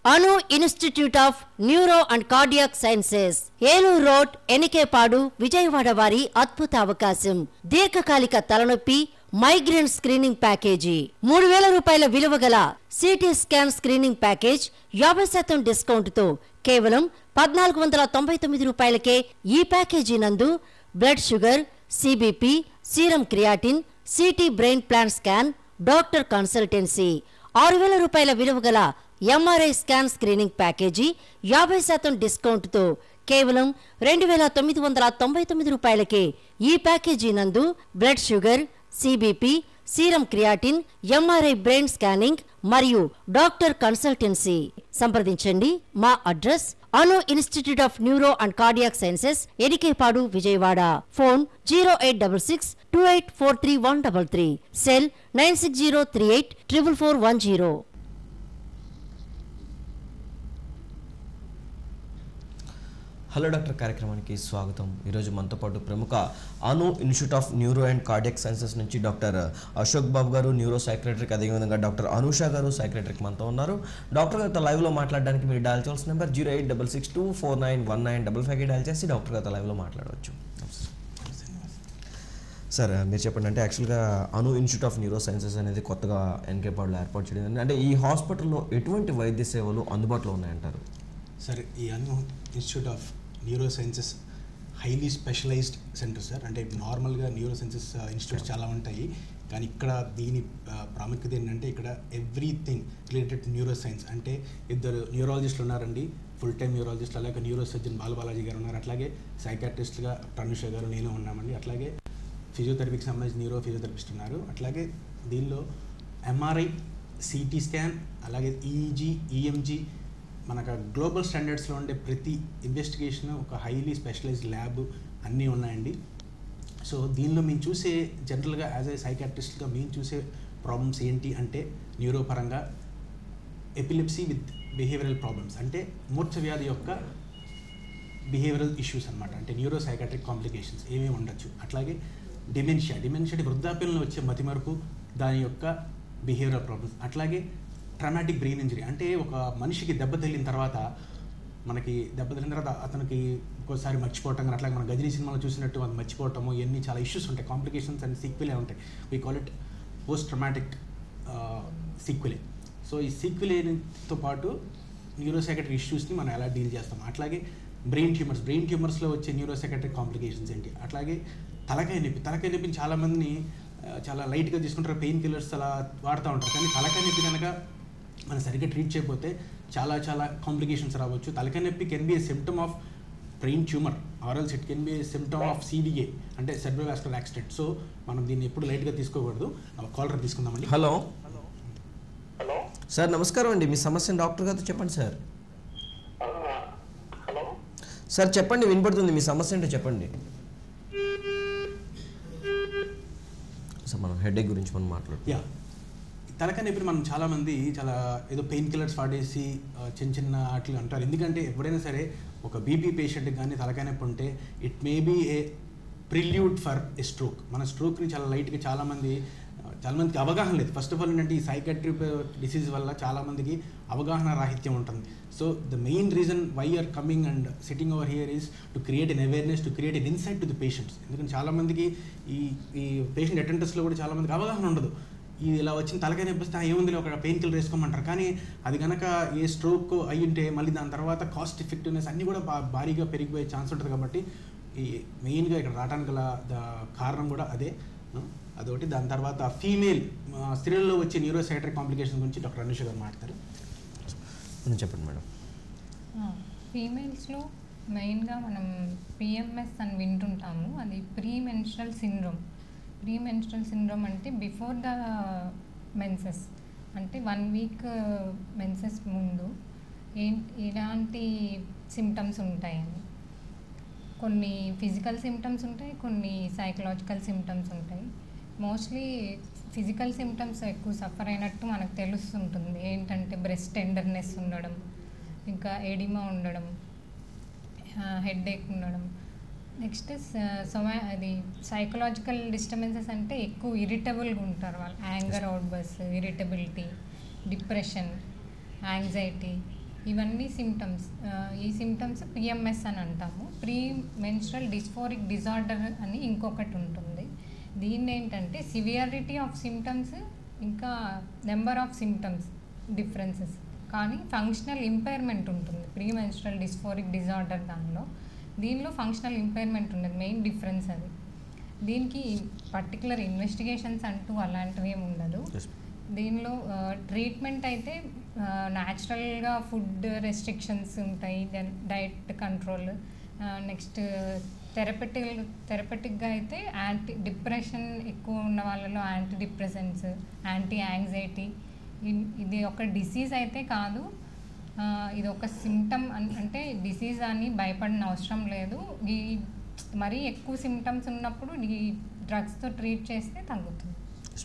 Anu institute of neuro and cardiac sciences Eluru road Enikepadu Vijayawada వారి అద్భుత అవకాశం దీర్ఘకాలిక తలనొప్పి మైగ్రేన్ స్క్రీనింగ్ ప్యాకేజీ మూడు వేల రూపాయల విలువ గల సిటీ స్కాన్ స్క్రీనింగ్ ప్యాకేజ్ యాభై శాతం డిస్కౌంట్ తో కేవలం పద్నాలుగు వందల తొంభై తొమ్మిది రూపాయలకే ఈ ప్యాకేజీ నందు blood sugar CBP serum creatinine CT brain plain scan doctor consultancy ఆరు వేల రూపాయల విలువ గల ఎంఆర్ఐ స్కాన్ స్క్రీనింగ్ ప్యాకేజీ యాభై శాతం డిస్కౌంట్తో కేవలం రెండు వేల తొమ్మిది వందల తొంభై తొమ్మిది రూపాయలకే ఈ ప్యాకేజీ నందు blood sugar CBP serum creatinine MRI brain scanning మరియు డాక్టర్ కన్సల్టెన్సీ సంప్రదించండి మా address Anu institute of neuro and cardiac sciences ఎడికేపాడు Vijayawada phone zero eight double six two eight four three one double three cell nine six zero three eight triple four one zero hello doctor కార్యక్రమానికి స్వాగతం ఈరోజు మనతో పాటు ప్రముఖ Anu institute of neuro and cardiac sciences నుంచి doctor Ashok Babu గారు neuro సైక్రటరీకి అదేవిధంగా doctor Anusha గారు సైక్రటరీకి మనతో ఉన్నారు డాక్టర్ గారితో లైవ్లో మాట్లాడడానికి మీరు డయల్ చేయాల్సిన number zero eight double six two four nine one nine double ఫైవ్కి డయల్ చేసి డాక్టర్ గారితో లైవ్లో మాట్లాడవచ్చు సార్ మీరు చెప్పండి అంటే యాక్చువల్గా Anu institute of neuro sciences అనేది కొత్తగా ఎన్కేపాడులో ఏర్పాటు చేయడం అంటే ఈ హాస్పిటల్లో ఎటువంటి వైద్య సేవలు అందుబాటులో ఉన్నాయంటారు సార్ ఈ Anu institute of neuro sciences highly specialised centre sir అంటే నార్మల్గా న్యూరో సైన్సెస్ ఇన్స్టిట్యూట్స్ చాలా ఉంటాయి కానీ ఇక్కడ దీని ఆ, ప్రాముఖ్యత ఏంటంటే ఇక్కడ everything related to neuro science అంటే ఇద్దరు న్యూరాలజిస్టులు ఉన్నారండి ఫుల్ టైం న్యూరాలజిస్ట్ అలాగే న్యూరో సర్జన్ బాలబాలాజీ గారు ఉన్నారు అట్లాగే సైకాట్రిస్ట్గా టనుష గారు నేను ఉన్నామండి అట్లాగే ఫిజియోథెరపీకి సంబంధించి న్యూరో ఫిజియోథెరపిస్ట్ ఉన్నారు అట్లాగే దీనిలో ఎంఆర్ఐ సిటీ స్కాన్ అలాగే ఈఈజీ ఈఎంజీ మనకు గ్లోబల్ స్టాండర్డ్స్లో ఉండే ప్రతి ఇన్వెస్టిగేషన్ ఒక హైలీ స్పెషలైజ్డ్ ల్యాబ్ అన్నీ ఉన్నాయండి సో దీనిలో మేము చూసే జనరల్గా యాజ్ ఏ సైకాట్రిస్ట్గా మేము చూసే ప్రాబ్లమ్స్ ఏంటి అంటే న్యూరో పరంగా ఎపిలిప్సీ విత్ బిహేవియరల్ ప్రాబ్లమ్స్ అంటే మూర్ఛ వ్యాధి యొక్క బిహేవియరల్ ఇష్యూస్ అనమాట అంటే న్యూరో సైకాట్రిక్ కాంప్లికేషన్స్ ఏమేమి ఉండొచ్చు అట్లాగే డిమెన్షియా డిమెన్షియా అంటే వృద్ధాప్యంలో వచ్చే మతిమరుపు దాని యొక్క బిహేవియరల్ ప్రాబ్లమ్స్ అట్లాగే ట్రామాటిక్ బ్రెయిన్ ఇంజరీ అంటే ఒక మనిషికి దెబ్బ తగిలిన తర్వాత మనకి దెబ్బ తగిలిన తర్వాత అతనికి ఒక్కోసారి మర్చిపోవటం కానీ అట్లాగే మన గజనీ సినిమాలో చూసినట్టు అది మర్చిపోవటము ఇవన్నీ చాలా ఇష్యూస్ ఉంటాయి కాంప్లికేషన్స్ అండ్ సీక్వెలే ఉంటాయి we call it post traumatic sequelae so ఈ సీక్వెలేతో పాటు న్యూరోసైకట్రిక్ ఇష్యూస్ని మనం ఎలా డీల్ చేస్తాం అట్లాగే బ్రెయిన్ ట్యూమర్స్ బ్రెయిన్ ట్యూమర్స్లో వచ్చే న్యూరోసైకట్రిక్ కాంప్లికేషన్స్ ఏంటి అట్లాగే తలకాయ నొప్పి తలకాయ నొప్పిని చాలామందిని ఆ, చాలా లైట్గా తీసుకుంటారు పెయిన్ కిల్లర్స్ అలా వాడుతూ ఉంటారు కానీ తలకాయ నొప్పి కనుక మనం సరిగ్గా ట్రీట్ చేయకపోతే చాలా చాలా కాంప్లికేషన్స్ రావచ్చు తలకాయ నొప్పి can be a symptom of brain tumour or else it can be a symptom of CDA అంటే సెర్బ్రోవాస్కులర్ యాక్సిడెంట్ సో మనం దీన్ని ఎప్పుడు లైట్గా తీసుకోకూడదు కాలర్ తీసుకుందామండి హలో హలో సార్ నమస్కారం అండి మీ సమస్యను డాక్టర్ గారితో చెప్పండి సార్ ఆ, హలో సార్ చెప్పండి వినపడుతుంది మీ సమస్య ఏంటో చెప్పండి సార్ మనం హెడేక్ గురించి మనం మాట్లాడుతాం యా తలకాయ నొప్పిని మనం చాలామంది చాలా ఏదో పెయిన్ కిల్లర్స్ వాడేసి ఆ, చిన్న చిన్న వాటిలు అంటారు ఎందుకంటే ఎప్పుడైనా సరే ఒక బీపీ పేషెంట్కి కానీ తలకాయ నొప్పి ఉంటే it may be a prelude for a stroke మన స్ట్రోక్ని చాలా లైట్గా చాలామంది ఆ, చాలామందికి అవగాహన లేదు ఫస్ట్ ఆఫ్ ఆల్ ఏంటంటే ఈ సైకాట్రిక్ డిసీజ్ వల్ల చాలామందికి అవగాహన రాహిత్యం ఉంటుంది so the main reason why are coming and sitting over here is to create an awareness to create an insight to the patients ఎందుకంటే చాలామందికి ఈ ఈ పేషెంట్ అటెండర్స్లో కూడా చాలామందికి అవగాహన ఉండదు ఇది ఇలా వచ్చిన తలకాయ నొప్పి వస్తే "ఆ, ఏముంది ఒక పెయిన్ కిల్లర్ వేసుకోమంటారు కానీ అది కనుక ఏ స్ట్రోక్ అయి ఉంటే మళ్ళీ దాని తర్వాత కాస్ట్ ఎఫెక్టివ్నెస్ అన్నీ కూడా బా భారీగా పెరిగిపోయే ఛాన్స్ ఉంటుంది కాబట్టి ఈ మెయిన్గా ఇక్కడ రావడానికి గల ద కారణం కూడా అదే ఆ, అదొకటి దాని తర్వాత ఫీమేల్ స్త్రీలలో వచ్చే న్యూరోసైట్రిక్ కాంప్లికేషన్ గురించి డాక్టర్ అనుష గారు మాట్లాడతారు కొంచెం చెప్పండి మేడం ఫీమేల్స్లో మెయిన్గా మనం పిఎంఎస్ అని వింటుంటాము అది pre menstrual syndrome pre menstrual syndrome అంటే బిఫోర్ ద మెన్సెస్ అంటే వన్ వీక్ మెన్సెస్ ముందు ఏంటి ఎలాంటి సిమ్టమ్స్ ఉంటాయని కొన్ని ఫిజికల్ సిమ్టమ్స్ ఉంటాయి కొన్ని సైకలాజికల్ సిమ్టమ్స్ ఉంటాయి మోస్ట్లీ ఫిజికల్ సిమ్టమ్స్ ఎక్కువ సఫర్ అయినట్టు మనకు తెలుస్తుంటుంది ఏంటంటే బ్రెస్ట్ టెండర్నెస్ ఉండడం ఇంకా ఎడిమా ఉండడం హెడ్ ఏక్ ఉండడం నెక్స్ట్ సొమా అది సైకలాజికల్ డిస్టర్బెన్సెస్ అంటే ఎక్కువ ఇరిటబుల్గా ఉంటారు వాళ్ళు anger outburst irritability depression anxiety ఇవన్నీ సిమ్టమ్స్ ఈ సిమ్టమ్స్ పిఎంఎస్ అని అంటాము ప్రీ మెన్స్ట్రల్ డిస్ఫోరిక్ డిజార్డర్ అని ఇంకొకటి ఉంటుంది దీన్ని ఏంటంటే సివియారిటీ ఆఫ్ సిమ్టమ్స్ ఇంకా నెంబర్ ఆఫ్ సిమ్టమ్స్ డిఫరెన్సెస్ కానీ ఫంక్షనల్ ఇంపైర్మెంట్ ఉంటుంది ప్రీ మెన్స్ట్రల్ డిస్ఫోరిక్ డిజార్డర్ దానిలో దీనిలో ఫంక్షనల్ ఇంపైర్మెంట్ ఉండదు మెయిన్ డిఫరెన్స్ అది దీనికి పర్టికులర్ ఇన్వెస్టిగేషన్స్ అంటూ అలాంటివి ఏమి ఉండదు Yes. దీనిలో ట్రీట్మెంట్ అయితే న్యాచురల్గా ఫుడ్ రెస్ట్రిక్షన్స్ ఉంటాయి then diet control next therapeutic థెరపెటిక్గా అయితే యాంటీ డిప్రెషన్ ఎక్కువ ఉన్న వాళ్ళలో యాంటీ డిప్రెసెంట్స్ యాంటీ యాంగ్జైటీ ఇది ఒక డిసీజ్ అయితే కాదు ఆ, ఇది ఒక సిమ్టమ్ అంటే డిసీజ్ అని భయపడిన అవసరం లేదు ఈ మరీ ఎక్కువ సిమ్టమ్స్ ఉన్నప్పుడు ఈ డ్రగ్స్తో ట్రీట్ చేస్తే తగ్గుతుంది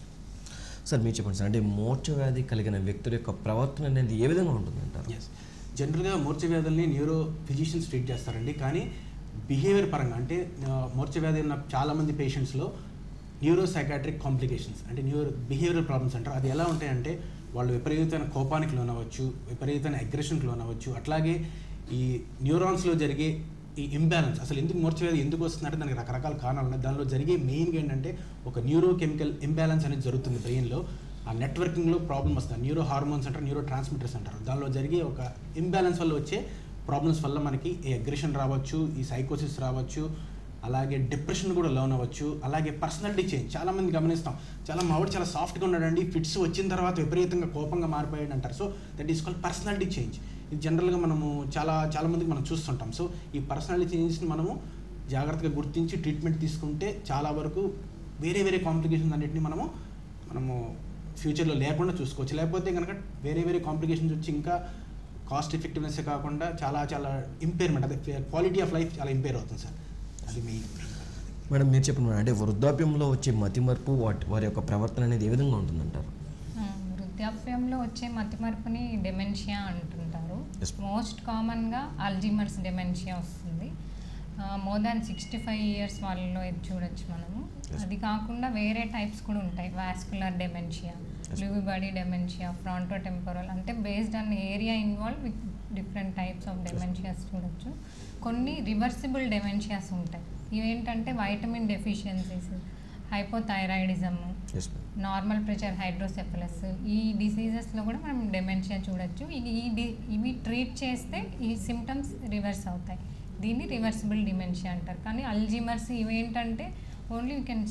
సార్ మీరు చెప్పండి సార్ అంటే మోర్చ వ్యాధి కలిగిన వ్యక్తుల యొక్క ప్రవర్తన అనేది ఏ విధంగా ఉంటుందంటారు ఎస్ జనరల్గా మూర్ఛ వ్యాధుల్ని న్యూరో ఫిజిషియన్స్ ట్రీట్ చేస్తారండి కానీ బిహేవియర్ పరంగా అంటే ఆ, మూర్ఛ వ్యాధి ఉన్న చాలామంది పేషెంట్స్లో న్యూరో సైకాట్రిక్ కాంప్లికేషన్స్ అంటే న్యూరో బిహేవియరల్ ప్రాబ్లమ్స్ అంటారు అది ఎలా ఉంటాయంటే వాళ్ళు విపరీతమైన కోపానికి లోనవచ్చు విపరీతమైన అగ్రెషన్కి లోనవచ్చు అట్లాగే ఈ న్యూరాన్స్లో జరిగే ఈ ఇంబ్యాలెన్స్ అసలు ఎందుకు మూర్ఛ వ్యాధి ఎందుకు వస్తుందంటే దానికి రకరకాల కారణాలు ఉన్నాయి దానిలో జరిగే మెయిన్గా ఏంటంటే ఒక న్యూరో కెమికల్ ఇంబ్యాలెన్స్ అనేది జరుగుతుంది బ్రెయిన్లో ఆ నెట్వర్కింగ్లో ప్రాబ్లమ్ వస్తుంది న్యూరో హార్మోన్స్ అంటారు న్యూరో ట్రాన్స్మిటర్స్ అంటారు దానిలో జరిగే ఒక ఇంబ్యాలెన్స్ వల్ల వచ్చే ప్రాబ్లమ్స్ వల్ల మనకి ఈ అగ్రెషన్ రావచ్చు ఈ సైకోసిస్ రావచ్చు అలాగే డిప్రెషన్ కూడా లోన్ అవ్వచ్చు అలాగే పర్సనాలిటీ చేంజ్ చాలా మంది గమనిస్తాం చాలా మావాడు చాలా సాఫ్ట్గా ఉన్నాడండి ఫిట్స్ వచ్చిన తర్వాత విపరీతంగా కోపంగా మారిపోయాడు అంటారు so that is called personality change ఇది జనరల్గా మనము చాలా చాలా మందికి మనం చూస్తుంటాం సో ఈ పర్సనాలిటీ చేంజ్ని మనము జాగ్రత్తగా గుర్తించి ట్రీట్మెంట్ తీసుకుంటే చాలా వరకు వేరే వేరే కాంప్లికేషన్స్ అన్నిటిని మనము మనము ఫ్యూచర్లో లేకుండా చూసుకోవచ్చు లేకపోతే కనుక వేరే వేరే కాంప్లికేషన్స్ వచ్చి ఇంకా కాస్ట్ ఎఫెక్టివ్నెస్ కాకుండా చాలా చాలా ఇంపైర్మెంట్ అదే క్వాలిటీ ఆఫ్ లైఫ్ చాలా ఇంపైర్ అవుతుంది సార్ అది మెయిన్ మేడం మీరు చెప్పండి మేడం అంటే వృద్ధాప్యంలో వచ్చే మతిమరుపు వాటి వారి యొక్క ప్రవర్తన అనేది ఏ విధంగా ఉంటుందంటారు ఆ, వృద్ధాప్యంలో వచ్చే మతిమరుపుని డెమెన్షియా అంటుంటారు Yes. మోస్ట్ కామన్గా అల్జిమర్స్ డెమెన్షియా వస్తుంది more than sixty five years వాళ్ళలో ఇది చూడొచ్చు మనము Yes. అది కాకుండా వేరే టైప్స్ కూడా ఉంటాయి vascular dementia Yes. Lewy body dementia fronto temporal అంటే based on area involve with different types of dementias చూడొచ్చు కొన్ని రివర్సిబుల్ డెమెన్షియాస్ ఉంటాయి ఇవేంటంటే vitamin deficiencies hypothyroidism yes madam normal pressure hydrocephalus ఈ డిసీజెస్లో కూడా మనం డెమెన్షియా చూడొచ్చు ఈ- ఈ డి ఇవి ట్రీట్ చేస్తే ఈ సిమ్టమ్స్ రివర్స్ అవుతాయి దీన్ని రివర్సిబుల్ డిమెన్షియా అంటారు కానీ అల్జిమర్స్ ఇవేంటంటే ఓన్లీ యూ కెన్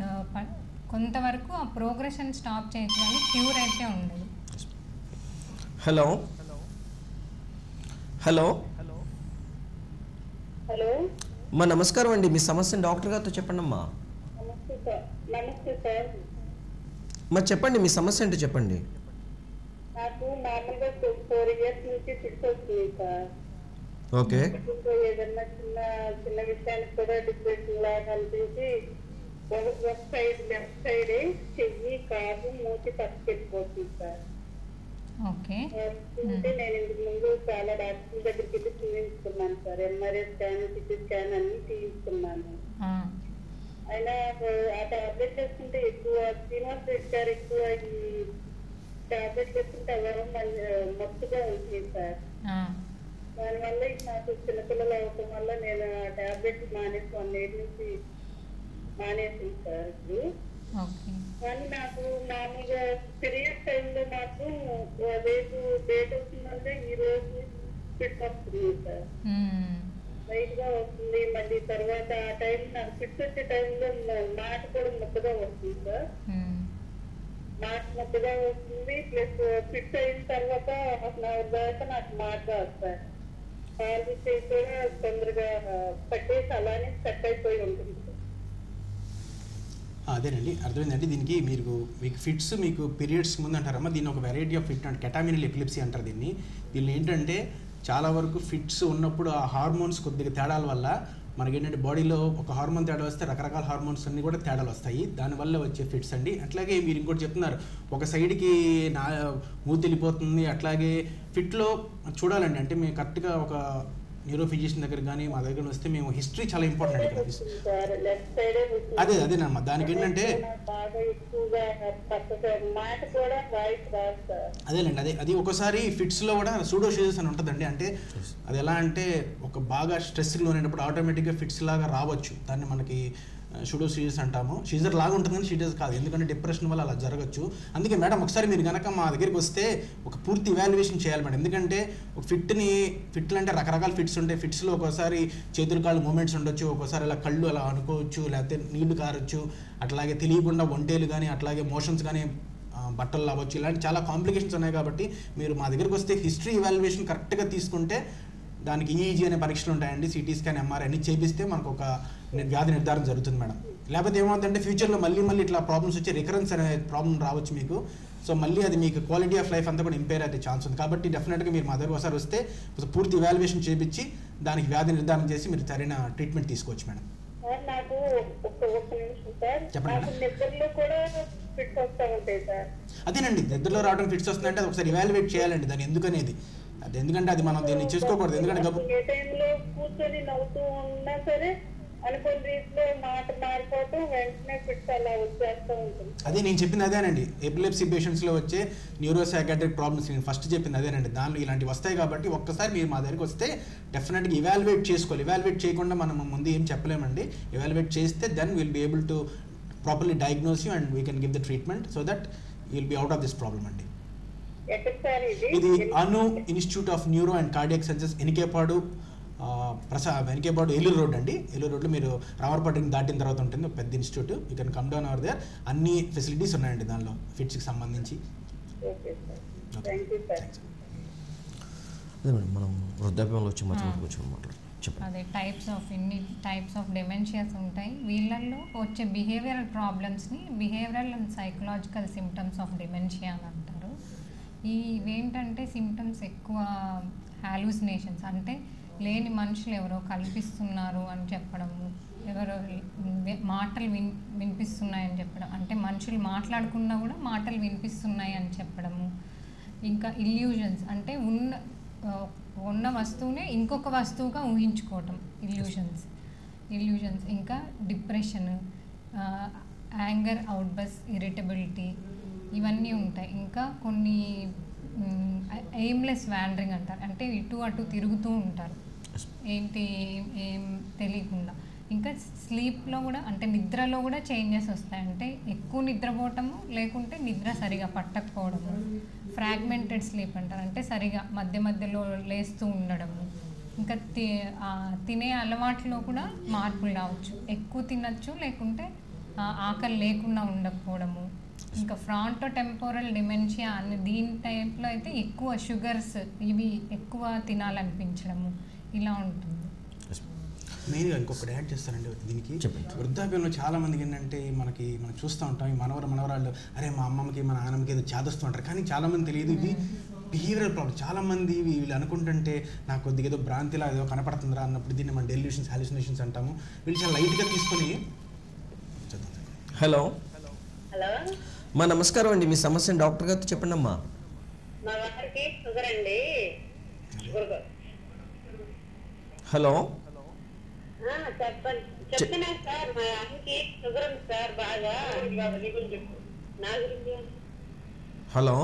కొంతవరకు ఆ ప్రోగ్రెషన్ స్టాప్ చేయొచ్చు కానీ క్యూర్ అయితే ఉండదు హలో హలో హలో అమ్మా నమస్కారం అండి మీ సమస్యను డాక్టర్ గారితో చెప్పండి అమ్మా నమస్తే సార్ నమస్తే సార్ మరి చెప్పండి మీ సమస్య ఏంటో చెప్పండి నాకు మామూలుగా ఫోర్ ఇయర్స్ నుంచి ఫిట్స్ వస్తుంది సార్ ఓకే ఇప్పుడు ఏదన్నా చిన్న చిన్న విషయానికి కూడా డిప్రెషన్ లాగా అనిపించి ఒక ఒక సైడ్ లెఫ్ట్ సైడ్ చెయ్యి కాదు మూతి పట్టుకెళ్ళిపోతుంది సార్ ఓకే అంటే నేను ఇంతకు ముందు చాలా డాక్టర్ దగ్గరికి వెళ్ళి చూపించుకున్నాను sir MRI scan CT scan అన్ని తీయించుకున్నాను అయినా ఆ టాబ్లెట్ వేసుకుంటే ఎక్కువ శ్రీనివాస్ రెడ్డి గారు ఎక్కువ ఈ టాబ్లెట్ వేసుకుంటే ఎవరం మత్తుగా ఉంటుంది సార్ దానివల్ల ఇది నాకు చిన్నపిల్లలు అవటం వల్ల నేను ఆ టాబ్లెట్ మానేసి వన్ ఇయర్ నుంచి మానేసింది సార్ ఇప్పుడు ఓకే కానీ నాకు మామూలుగా పీరియడ్ టైంలో నాకు రేపు డేట్ అవుతుందంటే ఈ రోజు ఫిట్ వస్తుంది సార్ లైట్ గా వస్తుంది మళ్ళీ తర్వాత ఆ టైం నాకు ఫిట్ వచ్చే టైంలో మాట కూడా ముద్దగా వస్తుంది సార్ మాట ముద్దగా వస్తుంది ప్లస్ ఫిట్ అయిన తర్వాత హాఫ్ అన్ అవర్ దాకా నాకు మాట రాదు సార్ కాల్ చేసి కూడా తొందరగా పట్టేసి అలానే సెట్ అయిపోయి ఉంటుంది సార్ ఆ, అదేనండి అర్థమైందండి దీనికి మీరు మీకు ఫిట్స్ మీకు పీరియడ్స్ ముందు అంటారమ్మా దీన్ని ఒక వెరైటీ ఆఫ్ ఫిట్ అంటే కెటామినల్ ఎపిలిప్సీ అంటారు దీన్ని దీనిలో ఏంటంటే చాలా వరకు ఫిట్స్ ఉన్నప్పుడు ఆ హార్మోన్స్ కొద్దిగా తేడాల వల్ల మనకి ఏంటంటే బాడీలో ఒక హార్మోన్ తేడా వస్తే రకరకాల హార్మోన్స్ అన్ని కూడా తేడాలు వస్తాయి దానివల్ల వచ్చే ఫిట్స్ అండి అట్లాగే మీరు ఇంకోటి చెప్తున్నారు ఒక సైడ్కి నా మూతి వెళ్ళిపోతుంది అట్లాగే ఫిట్లో చూడాలండి అంటే మేము కరెక్ట్గా ఒక న్యూరో ఫిజిషియన్ దగ్గర కానీ మా దగ్గర వస్తే మేము హిస్టరీ చాలా ఇంపార్టెంట్ అండి ఇక్కడ వస్తుంది సార్ లెఫ్ట్ సైడే వస్తుంది. అదే అదేనమ్మా దానికి ఏంటంటే బాగా ఎక్కువగా పక్కకు మాట కూడా వాయిస్ రాదు సార్ అదేలేండి అదే అది ఒకసారి ఫిట్స్లో కూడా సూడోషిజెస్ అని ఉంటుందండి అంటే అది ఎలా అంటే ఒక బాగా స్ట్రెస్కి లోనైనప్పుడు ఆటోమేటిక్గా ఫిట్స్ లాగా రావచ్చు దాన్ని మనకి షుడో సీజర్స్ అంటాము సీజర్ లాగా ఉంటుంది కానీ సీజర్స్ కాదు ఎందుకంటే డిప్రెషన్ వల్ల అలా జరగచ్చు అందుకే మేడం ఒకసారి మీరు కనుక మా దగ్గరికి వస్తే ఒక పూర్తి ఇవాల్యుయేషన్ చేయాలి మేడం ఎందుకంటే ఒక ఫిట్ని ఫిట్లు అంటే రకరకాల ఫిట్స్ ఉంటాయి ఫిట్స్లో ఒక్కోసారి చేతులు కాళ్ళు మూమెంట్స్ ఉండొచ్చు ఒక్కోసారి అలా కళ్ళు అలా అనుకోవచ్చు లేకపోతే నీళ్లు కారొచ్చు అట్లాగే తెలియకుండా ఒంటేలు కానీ అట్లాగే మోషన్స్ కానీ ఆ, బట్టలు అవ్వచ్చు ఇలాంటి చాలా కాంప్లికేషన్స్ ఉన్నాయి కాబట్టి మీరు మా దగ్గరికి వస్తే హిస్టరీ ఇవాల్యుయేషన్ కరెక్ట్గా తీసుకుంటే దానికి ఈఈజీ అనే పరీక్షలు ఉంటాయండి సిటీ స్కాన్ ఎంఆర్ఐ అన్ని చేపిస్తే మనకు ఒక ని- వ్యాధి నిర్ధారణ జరుగుతుంది మేడం లేకపోతే ఏమవుతుందంటే ఫ్యూచర్లో మళ్ళీ మళ్ళీ ఇట్లా ప్రాబ్లమ్స్ వచ్చి రికరెన్స్ అనే ప్రాబ్లం రావచ్చు మీకు సో మళ్ళీ అది మీకు క్వాలిటీ ఆఫ్ లైఫ్ అంతా కూడా ఇంపేర్ అయితే ఛాన్స్ ఉంది కాబట్టి డెఫినెట్గా మీరు మా దగ్గర ఒకసారి వస్తే ఒక పూర్తి ఇవాల్యుయేషన్ చేపించి దానికి వ్యాధి నిర్ధారణ చేసి మీరు సరైన ట్రీట్మెంట్ తీసుకోవచ్చు మేడం సార్ నాకు ఒక్క ఒక్క నిమిషం సార్ చెప్పండి నాకు మేడం. నిద్రలో కూడా ఫిట్స్ వస్తూ ఉంటాయి సార్ అదేనండి నిద్రలో రావడం ఫిట్స్ వస్తుందంటే అది ఒకసారి ఇవాల్యుయేట్ చేయాలండి దాని ఎందుకనేది అది ఎందుకంటే అది మనం దీన్ని చేసుకోకూడదు ఎందుకంటే గబు ఏ టైంలో కూర్చొని నవ్వుతూ ఉన్నా సరే అనుకోని రీతిలో మాట మారిపోవటం వెంటనే ఫిట్స్ అలా వచ్చేస్తూ ఉంటుంది అదే నేను చెప్పింది అదేనండి ఎపిలెప్సీ పేషెంట్స్లో వచ్చే న్యూరో సైకాట్రిక్ ప్రాబ్లమ్స్ నేను ఫస్ట్ చెప్పింది అదేనండి దానిలో ఇలాంటివి వస్తాయి కాబట్టి ఒక్కసారి మీరు మా దగ్గరికి వస్తే డెఫినెట్గా ఇవాల్యుయేట్ చేసుకోవాలి ఇవాల్యుయేట్ చేయకుండా మనం ముందు ఏం చెప్పలేమండి ఇవాల్యుయేట్ చేస్తే then will be able to properly diagnose you and we can give the treatment so that will be out of this problem అండి ఎక్కడ సార్ ఇది ఇది Anu institute of neuro and cardiac sciences Enikepadu ఆ, ప్రసా వెనకేపాడు ఏలూరు రోడ్ అండి ఏలూరు రోడ్లో మీరు రామర్పేటని దాటిన తర్వాత ఉంటుంది ఒక పెద్ద institute you can come down our there అన్ని ఫెసిలిటీస్ ఉన్నాయండి దానిలో ఫిట్స్కి సంబంధించి okay sir thank you sir అదే మేడం మనం వృద్ధాప్యంలో వచ్చి మధ్య కూర్చొని మాట్లాడు చెప్పండి అదే టైప్స్ ఆఫ్ ఇన్ని టైప్స్ ఆఫ్ డెమెన్షియాస్ ఉంటాయి వీళ్ళల్లో వచ్చే బిహేవియరల్ ప్రాబ్లమ్స్ని behavioural and psychological symptoms of dementia అని అంటారు ఈ ఇవేంటంటే సిమ్టమ్స్ ఎక్కువ హాలూసినేషన్స్ అంటే లేని మనుషులు ఎవరో కల్పిస్తున్నారు అని చెప్పడము ఎవరో వి- మాటలు విన్ వినిపిస్తున్నాయని చెప్పడం అంటే మనుషులు మాట్లాడకుండా కూడా మాటలు వినిపిస్తున్నాయి అని చెప్పడము ఇంకా ఇల్యూజన్స్ అంటే ఉన్న ఆ, ఉన్న వస్తువునే ఇంకొక వస్తువుగా ఊహించుకోవటం ఇల్యూషన్స్ ఇల్యూషన్స్ ఇంకా డిప్రెషన్ యాంగర్ అవుట్బస్ ఇరిటబిలిటీ ఇవన్నీ ఉంటాయి ఇంకా కొన్ని ఎయిమ్లెస్ వ్యాండరింగ్ అంటారు అంటే ఇటు అటు తిరుగుతూ ఉంటారు ఏంటి ఏం- ఏం తెలియకుండా ఇంకా స్లీప్లో కూడా అంటే నిద్రలో కూడా చేంజెస్ వస్తాయి అంటే ఎక్కువ నిద్రపోవటము లేకుంటే నిద్ర సరిగా పట్టకపోవడము ఫ్రాగ్మెంటెడ్ స్లీప్ అంటారు అంటే సరిగా మధ్య మధ్యలో లేస్తూ ఉండడము ఇంకా తి ఆ, తినే అలవాట్లో కూడా మార్పులు రావచ్చు ఎక్కువ తినచ్చు లేకుంటే ఆ, ఆకలి లేకుండా ఉండకపోవడము ఇంకా ఫ్రాంటో టెంపోరల్ డిమెన్షియా అని దీని టైప్లో అయితే ఎక్కువ షుగర్స్ ఇవి ఎక్కువ తినాలనిపించడము ఇలా ఉంటుంది మెయిన్గా ఇంకొకటి యాడ్ చేస్తానండి దీనికి చెప్పండి. వృద్ధాప్యంలో చాలా మందికి ఏంటంటే మనకి మనం చూస్తూ ఉంటాం ఈ మనవర మనవరాళ్ళు అరే మా అమ్మమ్మకి మా నాన్నమ్మకి ఏదో చేదస్తూ ఉంటారు కానీ చాలా మంది తెలియదు ఇది బిహేవియరల్ ప్రాబ్లం చాలా మంది వీళ్ళు అనుకుంటుంటే నాకు కొద్దిగా ఏదో భ్రాంతిలా ఏదో కనపడుతుందిరా అన్నప్పుడు దీన్ని మనం డెల్యూషన్స్ హాలిసినేషన్స్ అంటాము వీళ్ళు చాలా లైట్గా తీసుకొని చూద్దాం సార్. హలో హలో మా నమస్కారం అండి మీ సమస్యను డాక్టర్ గారితో చెప్పండి అమ్మా మా వారికి షుగర్ అండి షుగర్ హలో ఆ, చెప్పండి చెప్తున్నా సార్ మా అమ్మకి షుగర్ ఉంది సార్ బాగా నీ గురించి చెప్పు నా గురించి హలో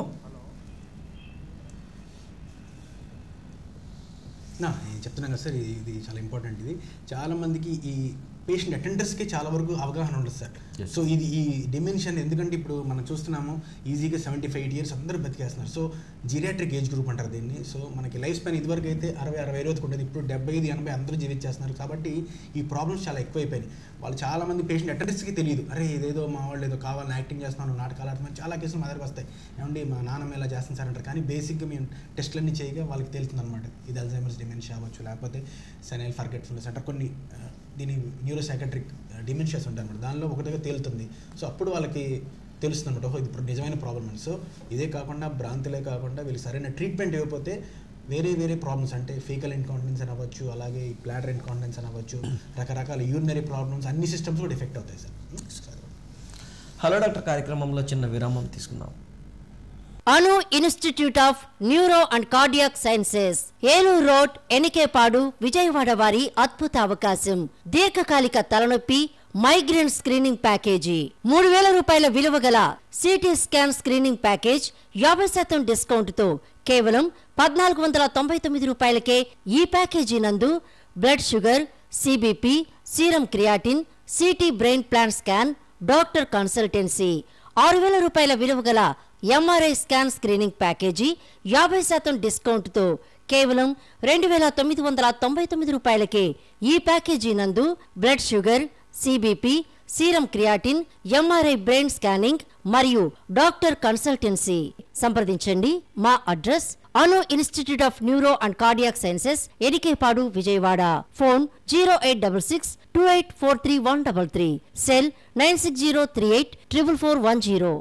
నా, నేను చెప్తున్నాను కదా సార్ ఇది ఇది చాలా ఇంపార్టెంట్ ఇది చాలా మందికి ఈ పేషెంట్ అటెండర్స్కి చాలా వరకు అవగాహన ఉండదు సార్ Yes. సో ఇది ఈ డిమెన్షన్ ఎందుకంటే ఇప్పుడు మనం చూస్తున్నాము ఈజీగా సెవెంటీ ఫైవ్ ఇయర్స్ అందరూ బతికేస్తున్నారు సో జీరియాట్రిక్ ఏజ్ గ్రూప్ అంటారు దీన్ని సో మనకి లైఫ్ స్పాన్ ఇదివరకు అయితే అరవై అరవై రోజులకు ఉండేది ఇప్పుడు డెబ్బై ఐదు ఎనభై అందరూ జీవించేస్తున్నారు కాబట్టి ఈ ప్రాబ్లమ్స్ చాలా ఎక్కువైపోయినాయి వాళ్ళు చాలా మంది పేషెంట్ అటెండర్స్కి తెలియదు అరే ఇదేదో మా వాళ్ళు ఏదో కావాలని యాక్టింగ్ చేస్తున్నాను నాటకాలు ఆడుతున్నాను చాలా కేసులు మా దగ్గరకు వస్తాయి ఏమండి మా నాన్నమ్మ ఇలా చేస్తాను సార్ అంటారు కానీ బేసిక్గా మేము టెస్ట్లన్నీ చేయగా వాళ్ళకి తెలుస్తుంది అనమాట ఇది అల్జైమర్స్ డిమెన్షియా అవ్వచ్చు లేకపోతే సెనైల్ ఫర్గెట్ఫుల్నెస్ అంటే కొన్ని ఆ, దీని న్యూరో సైకట్రిక్ డిమెన్షియాస్ ఉంటాయి అనమాట దానిలో ఒకటిగా తేలుతుంది సో అప్పుడు వాళ్ళకి తెలుస్తుంది అనమాట ఓహో ఇది ఇప్పుడు నిజమైన ప్రాబ్లమ్ అని సో ఇదే కాకుండా భ్రాంతులే కాకుండా వీళ్ళు సరైన ట్రీట్మెంట్ ఇవ్వకపోతే వేరే వేరే ప్రాబ్లమ్స్ అంటే ఫీకల్ ఇన్కాంటినెన్స్ అని అవ్వచ్చు అలాగే ఈ ప్లాడర్ ఇన్కాంటినెన్స్ అని అవ్వచ్చు రకరకాల యూరినరీ ప్రాబ్లమ్స్ అన్ని సిస్టమ్స్ కూడా ఎఫెక్ట్ అవుతాయి సార్ హలో డాక్టర్ కార్యక్రమంలో చిన్న విరామం తీసుకుందాం Anu institute of neuro and cardiac sciences Eluru road Enikepadu Vijayawada వారి అద్భుత అవకాశం దీర్ఘకాలిక తలనొప్పి మైగ్రేన్ స్క్రీనింగ్ ప్యాకేజీ మూడు వేల రూపాయల విలువ గల సిటీ స్కాన్ స్క్రీనింగ్ ప్యాకేజ్ యాభై శాతం డిస్కౌంట్ తో కేవలం పద్నాలుగు వందల తొంభై తొమ్మిది రూపాయలకే ఈ ప్యాకేజీ నందు blood sugar CBP serum creatinine CT brain plain scan doctor consultancy ఆరు వేల రూపాయల విలువ గల ఎంఆర్ఐ స్కాన్ స్క్రీనింగ్ ప్యాకేజీ యాభై శాతం డిస్కౌంట్తో కేవలం రెండు వేల తొమ్మిది వందల తొంభై తొమ్మిది రూపాయలకే ఈ ప్యాకేజీ నందు blood sugar CBP serum creatinine MRI brain scanning మరియు డాక్టర్ కన్సల్టెన్సీ సంప్రదించండి మా address Anu institute of neuro and cardiac sciences ఎడికేపాడు Vijayawada phone zero eight double six two eight four three one double three cell nine six zero three eight triple four one zero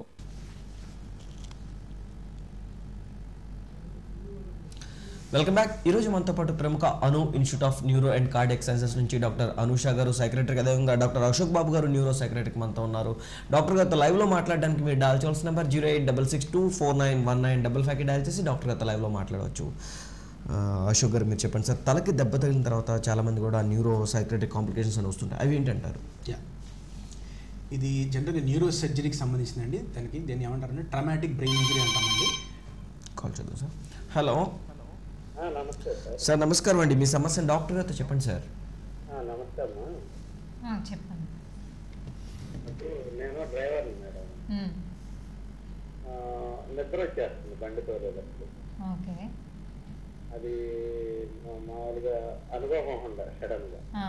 welcome back ఈ రోజు మనతో పాటు ప్రముఖ Anu institute of neuro and cardiac sciences నుంచి doctor Anusha గారు secretary అదేవిధంగా doctor Ashok Babu గారు neuro సెక్రటరీకి మనతో ఉన్నారు డాక్టర్ గారితో లైవ్లో మాట్లాడడానికి మీరు డయల్ చేయాల్సిన number zero eight double six two four nine one nine double ఫైవ్కి డయల్ చేసి డాక్టర్ గారితో లైవ్లో మాట్లాడవచ్చు ఆ, అశోక్ గారు మీరు చెప్పండి సార్ తలకి దెబ్బ తగిలిన తర్వాత చాలామంది కూడా న్యూరో సైక్రటిక్ కాంప్లికేషన్స్ అని వస్తుంటాయి అవి ఏంటంటారు యా ఇది జనరల్గా న్యూరో సర్జరీకి సంబంధించిందండి దానికి దీన్ని ఏమంటారంటే ట్రమాటిక్ బ్రెయిన్ ఇంజరీ అంటామండి కాల్ చేద్దాం సార్ హలో ఆ, నమస్తే సార్ సార్ నమస్కారం అండి మీ సమస్యను డాక్టర్ గారితో చెప్పండి సార్ ఆ, నమస్తే అమ్మా ఆ, చెప్పండి ఇప్పుడు నేను డ్రైవర్ని మేడం ఉమ్, ఆ, నిద్ర వచ్చేస్తుంది బండి తోలేటప్పుడు ఓకే అది మా- మామూలుగా అనుభవం ఉండ సడన్గా ఆ,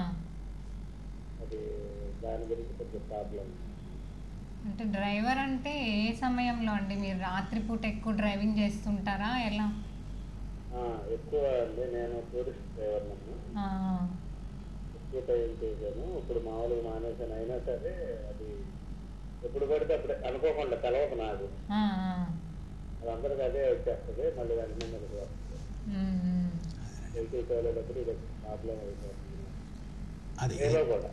అది దాని గురించి కొంచెం ప్రాబ్లం అంటే డ్రైవర్ అంటే ఏ సమయంలో అండి మీరు రాత్రిపూట ఎక్కువ డ్రైవింగ్ చేస్తుంటారా ఎలా ఆ, ఎక్కువ అండి నేను టూరిస్ట్ డ్రైవర్ నన్ను ఆ, ఎక్కువ టైం చేశాను ఇప్పుడు మామూలుగా మానేశాను అయినా సరే అది ఎప్పుడు పడితే అప్పుడే అనుకోకుండా ఉండదు తెలవదు నాకు ఆ, ఆ, అది అందరికి అదే వచ్చేస్తుంది మళ్ళీ వెంటనే మనకి వస్తుంది ఉమ్, ఉమ్. వెహికల్ తోలేటప్పుడు ఇది ప్రాబ్లం అయిపోతుంది అది ఏదో కూడా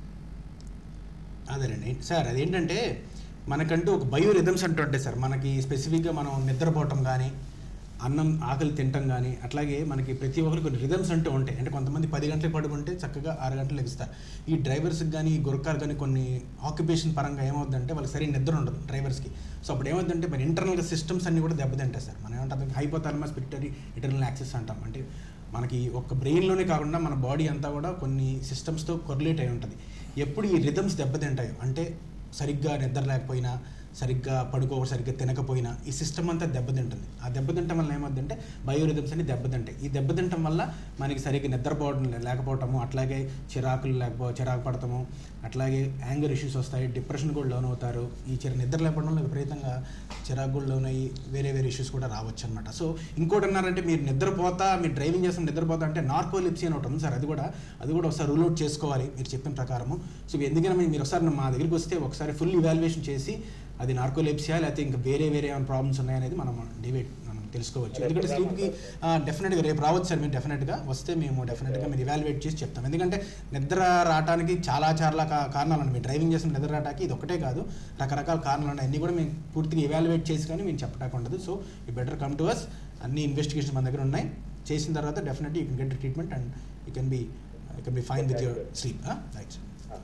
అదేనండి సార్ అదేంటంటే మనకంటూ ఒక బయో రిథమ్స్ అంటూ ఉంటాయి సార్ మనకి స్పెసిఫిక్గా మనం నిద్రపోవటం కానీ అన్నం ఆకలి తినటం కానీ అట్లాగే మనకి ప్రతి ఒక్కరికి కొన్ని రిథమ్స్ అంటూ ఉంటాయి అంటే కొంతమంది పది గంటలకు పడుకుంటే చక్కగా ఆరు గంటలు లెగుస్తారు ఈ డ్రైవర్స్కి కానీ ఈ గురకాలు కానీ కొన్ని ఆక్యుపేషన్ పరంగా ఏమవుతుందంటే వాళ్ళకి సరైన నిద్ర ఉండదు డ్రైవర్స్కి సో అప్పుడు ఏమవుతుందంటే మన ఇంటర్నల్గా సిస్టమ్స్ అన్ని కూడా దెబ్బతింటాయి సార్ మనం ఏమంటాం హైపోథాలమస్ పిట్టరీ ఇంటర్నల్ యాక్సెస్ అంటాం అంటే మనకి ఒక బ్రెయిన్లోనే కాకుండా మన బాడీ అంతా కూడా కొన్ని సిస్టమ్స్తో కొరిలేట్ అయి ఉంటుంది ఎప్పుడు ఈ రిథమ్స్ దెబ్బతింటాయో అంటే సరిగ్గా నిద్ర లేకపోయినా సరిగ్గా పడుకో సరిగ్గా తినకపోయినా ఈ సిస్టమ్ అంతా దెబ్బతింటుంది ఆ దెబ్బతింటం వల్ల ఏమవుతుందంటే బయోరిథమ్స్ అన్ని దెబ్బతింటాయి ఈ దెబ్బతింటం వల్ల మనకి సరిగ్గా నిద్రపోవడం లే- లేకపోవటము అట్లాగే చిరాకులు లేకపో చిరాకు పడటము అట్లాగే యాంగర్ ఇష్యూస్ వస్తాయి డిప్రెషన్ కూడా లోన్ అవుతారు ఈ చిర నిద్ర లేకపోవడం వల్ల విపరీతంగా చిరాకు కూడా లోన్ అయ్యి వేరే వేరే ఇష్యూస్ కూడా రావచ్చు అనమాట సో ఇంకోటి అన్నారంటే మీరు నిద్రపోతా మీరు డ్రైవింగ్ చేస్తాం నిద్రపోతా అంటే నార్కోలిప్సీ అని ఒకటి ఉంది సార్ అది కూడా అది కూడా ఒకసారి రూల్ అవుట్ చేసుకోవాలి మీరు చెప్పిన ప్రకారము సో ఎందుకైనా మీరు ఒకసారి మా దగ్గరికి వస్తే ఒకసారి ఫుల్ ఇవాల్యుయేషన్ చేసి అది నార్కోలెప్సియా లేకపోతే ఇంకా వేరే వేరే ఏమైనా ప్రాబ్లమ్స్ ఉన్నాయనేది మనం డిబేట్ మనం తెలుసుకోవచ్చు ఎందుకంటే స్లీప్కి డెఫినెట్గా రేపు రావచ్చు సార్ మీరు డెఫినెట్గా వస్తే మేము డెఫినెట్గా మీరు ఇవాల్యుయేట్ చేసి చెప్తాం ఎందుకంటే నిద్ర రావడానికి చాలా చాలా కా- కారణాలు ఉన్నాయి మీరు డ్రైవింగ్ చేసిన నిద్ర రావడానికి ఇది ఒకటే కాదు రకరకాల కారణాలు ఉన్నాయి అన్నీ కూడా మేము పూర్తిగా ఇవాల్యుయేట్ చేసి కానీ మేము చెప్పడానికి ఉండదు so you better come to us అన్ని ఇన్వెస్టిగేషన్ మన దగ్గర ఉన్నాయి చేసిన తర్వాత definitely you can get treatment and you can be you can be fine with your sleep right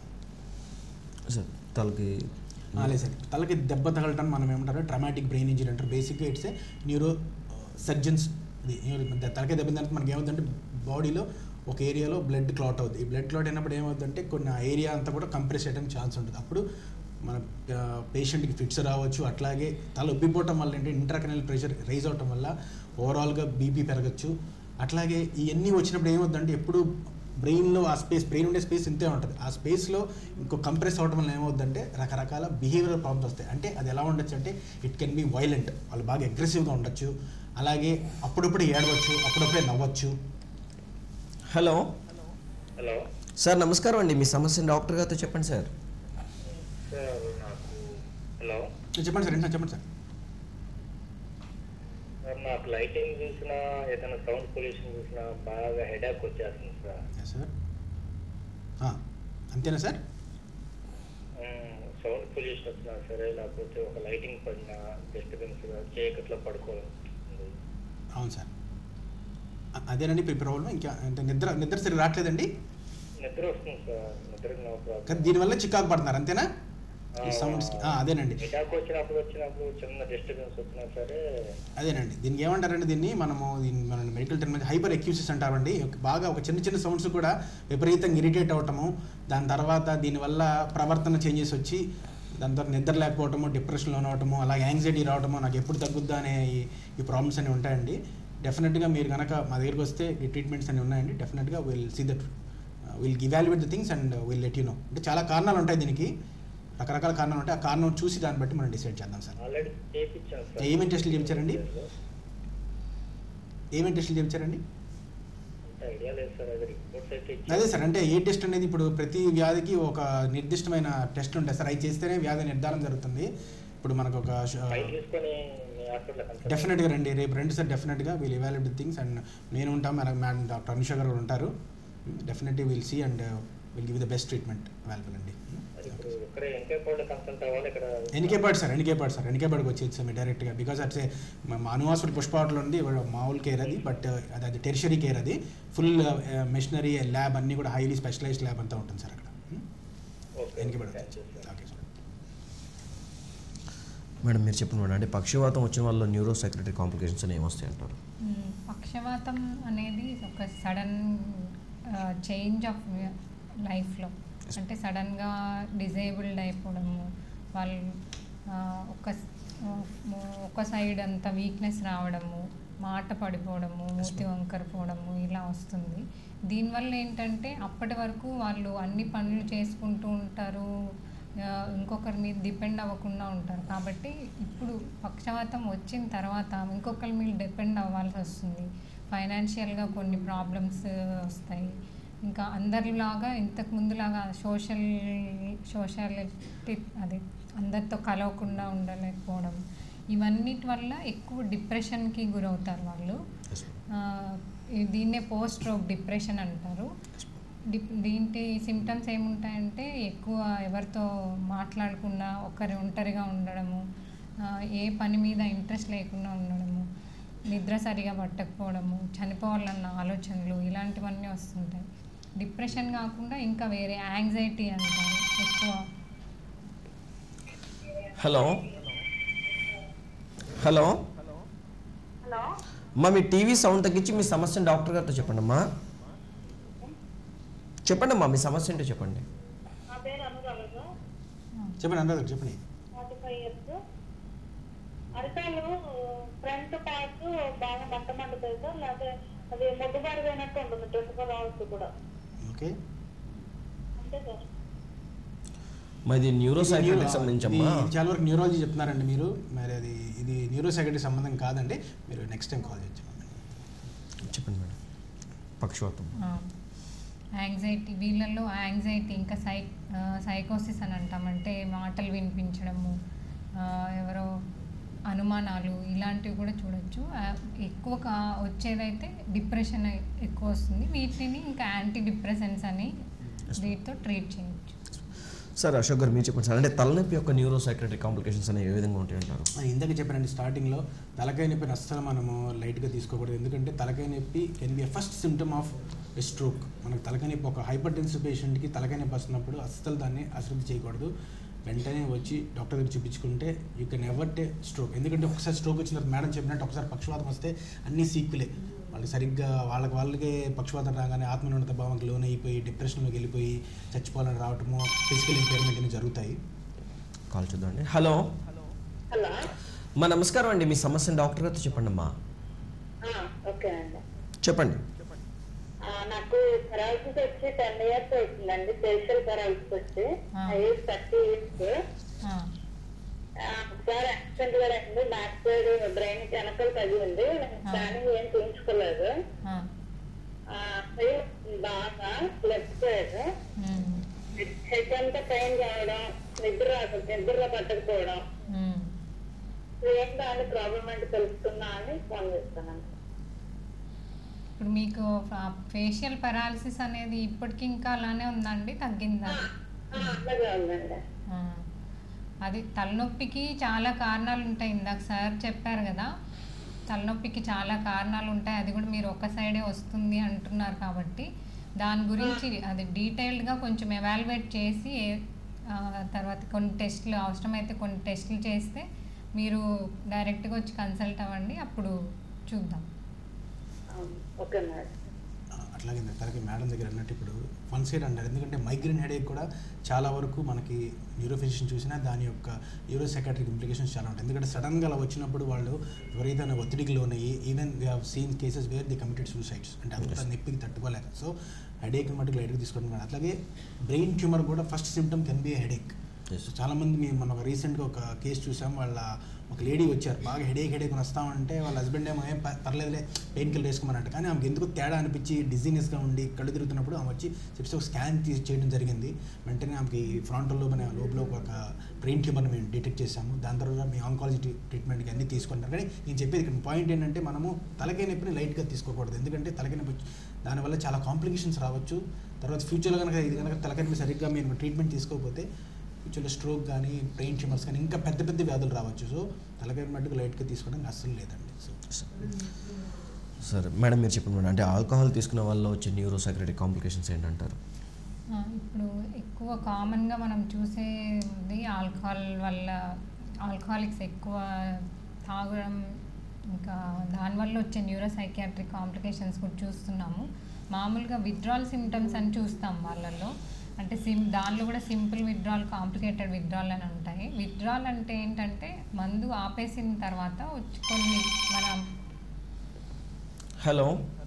sir తలకి ఆ, లేదు సార్ తలకి దెబ్బ తగలటం మనం ఏమంటారు ట్రమాటిక్ బ్రెయిన్ ఇంజరీ అంటారు బేసిక్గా ఇట్స్ ఏ న్యూరో సర్జన్స్ తలకి దెబ్బ తింటే మనకి ఏమవుతుందంటే బాడీలో ఒక ఏరియాలో బ్లడ్ క్లాట్ అవుతుంది ఈ బ్లడ్ క్లాట్ అయినప్పుడు ఏమవుతుందంటే కొన్ని ఆ ఏరియా అంతా కూడా కంప్రెస్ చేయడానికి ఛాన్స్ ఉంటుంది అప్పుడు మన పేషెంట్కి ఫిట్స్ రావచ్చు అట్లాగే తల ఉబ్బిపోవటం వల్ల ఏంటంటే ఇంట్రాకనల్ ప్రెషర్ రైజ్ అవటం వల్ల ఓవరాల్గా బీపీ పెరగచ్చు అట్లాగే ఇవన్నీ వచ్చినప్పుడు ఏమవుతుందంటే ఎప్పుడు బ్రెయిన్లో ఆ స్పేస్ బ్రెయిన్ ఉండే స్పేస్ ఇంతే ఉంటుంది ఆ స్పేస్లో ఇంకో కంప్రెస్ అవడం వల్ల ఏమవుతుందంటే రకరకాల బిహేవియరల్ ప్రాబ్లమ్స్ వస్తాయి అంటే అది ఎలా ఉండొచ్చు అంటే ఇట్ కెన్ బి వైలెంట్ వాళ్ళు బాగా అగ్రెసివ్గా ఉండొచ్చు అలాగే అప్పుడప్పుడు ఏడవచ్చు అప్పుడప్పుడే నవ్వచ్చు హలో హలో సార్ నమస్కారం అండి మీ సమస్యను డాక్టర్ గారితో చెప్పండి సార్ సార్ నాకు హలో చెప్పండి సార్ ఏంటో చెప్పండి సార్ సార్ నాకు లైటింగ్ చూసినా ఏదైనా సౌండ్ పొల్యూషన్ చూసినా బాగా హెడేక్ వచ్చేస్తుంది సార్ సార్ అంతేనా సార్ సౌండ్ పొల్యూషన్ వచ్చినా సరే లేకపోతే ఒక లైటింగ్ పడినా డిస్టర్బెన్స్ చీకట్లో పడుకోవడం అవును సార్ అ- అదేనండి ఇప్పుడు ప్రాబ్లం ఇంకా అంటే నిద్ర నిద్ర సరి రావట్లేదండి నిద్ర వస్తుంది సార్ నిద్రకు నో కానీ ప్రాబ్లం దీనివల్ల చికాకు పడుతున్నారు అంతేనా ఈ సౌండ్స్ అదేనండి ఇటాక్ వచ్చినప్పుడు వచ్చినప్పుడు చిన్న డిస్టర్బెన్స్ వచ్చినా సరే అదేనండి దీనికి ఏమంటారండి దీన్ని మనము దీన్ని మన మెడికల్ టర్మ్ హైపర్ ఎక్యూసిస్ అంటారండి ఒక- బాగా ఒక చిన్న చిన్న సౌండ్స్ కూడా విపరీతంగా ఇరిటేట్ అవటము దాని తర్వాత దీనివల్ల ప్రవర్తన చేంజెస్ వచ్చి దాని తర్వాత నిద్ర లేకపోవటము డిప్రెషన్లో అవటము అలాగే యాంగ్జైటీ రావటము నాకు ఎప్పుడు తగ్గుద్దా అనే ఈ- ఈ ప్రాబ్లమ్స్ అన్ని ఉంటాయండి డెఫినెట్గా మీరు కనుక మా దగ్గరికి వస్తే ఈ ట్రీట్మెంట్స్ అన్ని ఉన్నాయండి డెఫినెట్గా will see that will evaluate the things and will let you know అంటే చాలా కారణాలు ఉంటాయి దీనికి రకరకాల కారణాలు ఉంటాయి ఆ కారణం చూసి దాన్ని బట్టి మనం డిసైడ్ చేద్దాం సార్ ఆల్రెడీ చేయించాను సార్ ఏమేం టెస్టులు చేయించారండి? ఏమేమి టెస్టులు చేయించారండి అంత ఐడియా లేదు సార్ అది రిపోర్ట్స్ అయితే ఇచ్చాను. అదే సార్ అంటే ఏ టెస్ట్ అనేది ఇప్పుడు ప్రతి వ్యాధికి ఒక నిర్దిష్టమైన టెస్ట్ ఉంటాయి సార్ అవి చేస్తేనే వ్యాధి నిర్ధారణ జరుగుతుంది ఇప్పుడు మనకు ఒక ఫైల్ తీసుకొని మీ హాస్పిటల్ కన్సల్ట్ డెఫినెట్గా రండి రేపు రండి సార్ డెఫినెట్గా వీల్ ఇవాల్యుయేట్ థింగ్స్ అండ్ నేను ఉంటాం మన మేడం డాక్టర్ అనుష గారు కూడా ఉంటారు definitely will see and will give the best treatment available అండి అది ఇప్పుడు ఇక్కడే ఎంకే పాడు కన్సల్ట్ అవ్వాలి ఇక్కడ ఎన్కేపాడు సార్ ఎన్కేపాడు సార్ ఎన్కేపాడుకి వచ్చేది సార్ డైరెక్ట్గా బికాస్ అట్స్ అను హాస్పిటల్ పుష్పవాటలో ఉంది ఇవాళ మామూలు కేర్ అది బట్ అది అది టెరిషరీ కేర్ అది ఫుల్ మెషినరీ ల్యాబ్ అన్నీ కూడా హైలీ స్పెషలైజ్డ్ ల్యాబ్ అంతా ఉంటుంది సార్ అక్కడ okay Enikepadu thank you sir okay sir madam మీరు చెప్పిన మేడం అంటే పక్షవాతం వచ్చిన వాళ్ళ న్యూరో సెక్రటరీ కాంప్లికేషన్స్ అని ఏమొస్తాయి అంటారు మ్మ్. పక్షవాతం అనేది ఒక సడన్ చేంజ్ ఆఫ్ లైఫ్లో అంటే సడన్గా డిజేబుల్డ్ అయిపోవడము వాళ్ళు ఆ, ఒక ఒక సైడ్ అంతా వీక్నెస్ రావడము మాట పడిపోవడము మూతి వంకరపోవడము ఇలా వస్తుంది దీనివల్ల ఏంటంటే అప్పటి వరకు వాళ్ళు అన్ని పనులు చేసుకుంటూ ఉంటారు ఆ, ఇంకొకరి మీద డిపెండ్ అవ్వకుండా ఉంటారు కాబట్టి ఇప్పుడు పక్షవాతం వచ్చిన తర్వాత ఇంకొకరి మీద డిపెండ్ అవ్వాల్సి వస్తుంది ఫైనాన్షియల్గా కొన్ని ప్రాబ్లమ్స్ వస్తాయి ఇంకా అందరిలాగా ఇంతకు ముందులాగా సోషల్ సోషాలిటీ అది అందరితో కలవకుండా ఉండలేకపోవడం ఇవన్నిటి వల్ల ఎక్కువ డిప్రెషన్కి గురవుతారు వాళ్ళు ఆ, ఈ- దీన్నే పోస్ట్ స్ట్రోక్ డిప్రెషన్ అంటారు డిప్ దీంటి సిమ్టమ్స్ ఏముంటాయంటే ఎక్కువ ఎవరితో మాట్లాడకుండా ఒకరి ఒంటరిగా ఉండడము ఆ, ఏ పని మీద ఇంట్రెస్ట్ లేకుండా ఉండడము నిద్ర సరిగా పట్టకపోవడము చనిపోవాలన్న ఆలోచనలు ఇలాంటివన్నీ వస్తుంటాయి డిప్రెషన్ కాకుండా ఇంకా వేరే యాంగ్జైటీ అంటారు ఎక్కువ హలో హలో హలో అమ్మా మీ టీవీ సౌండ్ తగ్గించి మీ సమస్యను డాక్టర్ గారితో చెప్పండి అమ్మా చెప్పండి అమ్మా మీ సమస్య ఏంటో చెప్పండి నా పేరు అనురాధ సార్ చెప్పండి అనురాధ గారు చెప్పండి ఫార్టీ ఫైవ్ ఇయర్స్ అరికాలు ఫ్రంట్ పార్ట్ బాగా మంట మండుతాయి సార్ లేకపోతే అది మొగ్గుబారిపోయినట్టు ఉంటుంది ట్వంటీ ఫోర్ అవర్స్ కూడా ఓకే అంతే సార్ మరి ఇది న్యూరో సైకియాట్రిక్ ఇది- సంబంధించి ఇది అమ్మా చాలా వరకు న్యూరాలజీ చెప్తున్నారండి మీరు మరి అది ఇది న్యూరో సైకియాట్రిక్ సంబంధం కాదండి మీరు నెక్స్ట్ టైం కాల్ చేయొచ్చు చెప్పండి మేడం పక్షవాతం యాంగ్జైటీ వీళ్ళల్లో యాంగ్జైటీ ఇంకా సై సైకోసిస్ అని అంటాం అంటే మాటలు వినిపించడము ఆ, ఎవరో అనుమానాలు ఇలాంటివి కూడా చూడొచ్చు ఆ, ఎక్కువ కా- వచ్చేదైతే డిప్రెషన్ ఎక్కువ వస్తుంది వీటిని ఇంకా యాంటీ డిప్రెసెన్స్ అని వీటితో ట్రీట్ చేయొచ్చు సార్ అశోక్ గారు మీరు చెప్పండి సార్ అంటే తలనొప్పి యొక్క న్యూరో సైక్రటరీ కాంప్లికేషన్స్ అనేవి ఏ విధంగా ఉంటాయి అంటారు ఆ, ఇందాక చెప్పానండి స్టార్టింగ్లో తలకాయ నొప్పిని అస్సలు మనము లైట్గా తీసుకోకూడదు ఎందుకంటే తలకాయ నొప్పి can be first symptom of stroke మనకు తలకాయ నొప్పి ఒక హైపర్ టెన్సివ్ పేషెంట్కి తలకాయ నొప్పి వస్తున్నప్పుడు అస్సలు దాన్ని అశ్రద్ధ చేయకూడదు వెంటనే వచ్చి డాక్టర్ దగ్గర చూపించుకుంటే you can avert stroke ఎందుకంటే ఒకసారి స్ట్రోక్ వచ్చిన తర్వాత మేడం చెప్పినట్టు ఒకసారి పక్షవాతం వస్తే అన్నీ సీక్వెలే వాళ్ళు సరిగ్గా వాళ్ళకి వాళ్ళకే పక్షవాతం రాగానే ఆత్మన్యూనత భావంకి లోన్ అయిపోయి డిప్రెషన్లోకి వెళ్ళిపోయి చచ్చిపోవాలని రావటము ఫిజికల్ ఇంపైర్మెంట్ అనేవి జరుగుతాయి కాల్ చూద్దామండి హలో హలో మా నమస్కారం అండి మీ సమస్యను డాక్టర్ గారితో చెప్పండి అమ్మా ఓకే అండి చెప్పండి ఆ, నాకు పెరాలసిస్ వచ్చి టెన్ ఇయర్స్ అవుతుందండి ఫేషియల్ పెరాలసిస్ వచ్చి ఆ. ఏజ్ థర్టీ ఇయర్స్ ఆ, ఒకసారి యాక్సిడెంట్ కూడా అయింది బ్యాక్ సైడ్ బ్రెయిన్ వెనకాల తగిలింది స్కానింగ్ ఏం చేయించుకోలేదు ఆ, ఆ, pain బాగా లెఫ్ట్ సైడ్ ఉమ్, హెడ్ అంతా పెయిన్ రావడం నిద్ర రాదు నిద్ర పట్టకపోవడం ఉమ్. ఏం దాని ప్రాబ్లం అంటే తెలుసుకున్నా అని ఫోన్ చేస్తాను ఇప్పుడు మీకు ఫేషియల్ పెరాలసిస్ అనేది ఇప్పటికి ఇంకా అలానే ఉందండి తగ్గిందా అలాగే ఉందండి ఆ. అది తలనొప్పికి చాలా కారణాలు ఉంటాయి ఇందాక సార్ చెప్పారు కదా తలనొప్పికి చాలా కారణాలు ఉంటాయి అది కూడా మీరు ఒక సైడే వస్తుంది అంటున్నారు కాబట్టి దాని గురించి అది డీటెయిల్డ్గా కొంచెం ఎవాల్యుయేట్ చేసి ఏ- ఆ, తర్వాత కొన్ని టెస్టులు అవసరమైతే కొన్ని టెస్టులు చేస్తే మీరు డైరెక్ట్గా వచ్చి కన్సల్ట్ అవ్వండి అప్పుడు చూద్దాం ఓకే మేడం ఆ, అట్లాగే ఇందాక తలకి మేడం దగ్గర అన్నట్టు ఇప్పుడు వన్ సైడ్ అంటారు ఎందుకంటే మైగ్రేన్ హెడేక్ కూడా చాలా వరకు మనకి న్యూరో ఫిజిషియన్ చూసినా దాని యొక్క న్యూరో సైకాట్రిక్ ఇంప్లికేషన్స్ చాలా ఉంటాయి ఎందుకంటే సడన్గా అలా వచ్చినప్పుడు వాళ్ళు విపరీతమైన ఒత్తిడికి లోనయ్యి even they have seen cases where they committed suicides అంటే అంత నొప్పికి తట్టుకోలేక సో హెడేక్ మటుకు లైట్గా తీసుకోవడం కాదు. అట్లాగే బ్రెయిన్ ట్యూమర్ కూడా first symptom can be headache Yes. So చాలామంది మేము మన ఒక రీసెంట్గా ఒక కేసు చూసాం వాళ్ళ ఒక లేడీ వచ్చారు బాగా హెడేక్ హెడేక్ వస్తామంటే వాళ్ళ హస్బెండ్ ఏమో ఏం ప- పర్లేదులే పెయిన్ కిల్ వేసుకోమనంట కానీ ఆమెకి ఎందుకు తేడా అనిపించి డిజీనెస్గా ఉండి కళ్ళు తిరుగుతున్నప్పుడు ఆమె వచ్చి చెప్పి ఒక స్కాన్ తీసి చేయడం జరిగింది వెంటనే ఆమెకి ఫ్రంటల్లో మన లోపల ఒక బ్రెయిన్ ట్యూమర్ని మేము డిటెక్ట్ చేసాము దాని తర్వాత మీ ఆంకాలజీ ట్రీట్మెంట్కి అన్ని తీసుకుంటారు కానీ నేను చెప్పేది ఇక్కడ పాయింట్ ఏంటంటే మనము తలకాయ నొప్పిని లైట్గా తీసుకోకూడదు ఎందుకంటే తలకాయ నొప్పి వచ్చి- దానివల్ల చాలా కాంప్లికేషన్స్ రావచ్చు తర్వాత ఫ్యూచర్లో కనుక ఇది కనుక తలకాయ నొప్పి సరిగ్గా మీరు ట్రీట్మెంట్ తీసుకోకపోతే ఫ్యూచర్లో స్ట్రోక్ కానీ బ్రెయిన్ ట్యూమర్స్ కానీ ఇంకా పెద్ద పెద్ద వ్యాధులు రావచ్చు సో తలకాయ మట్టుకు లైట్గా తీసుకోవడానికి అస్సలు లేదండి సో సరే మేడం మీరు చెప్పండి మేడం అంటే ఆల్కహాల్ తీసుకున్న వల్ల వచ్చే న్యూరో సైక్రటిక్ కాంప్లికేషన్స్ ఏంటంటారు ఆ, ఇప్పుడు ఎక్కువ కామన్గా మనం చూసేది ఆల్కహాల్ వల్ల ఆల్కహాలిక్స్ ఎక్కువ తాగడం ఇంకా దానివల్ల వచ్చే న్యూరో సైకియాట్రిక్ కాంప్లికేషన్స్ కూడా చూస్తున్నాము మామూలుగా విత్డ్రాల్ సిమ్టమ్స్ అని చూస్తాం వాళ్ళల్లో అంటే సిమ్ దానిలో కూడా సింపుల్ విత్డ్రాల్ కాంప్లికేటెడ్ విత్డ్రాల్ అని ఉంటాయి విత్డ్రాల్ అంటే ఏంటంటే మందు ఆపేసిన తర్వాత వచ్చి కొన్ని మన హలో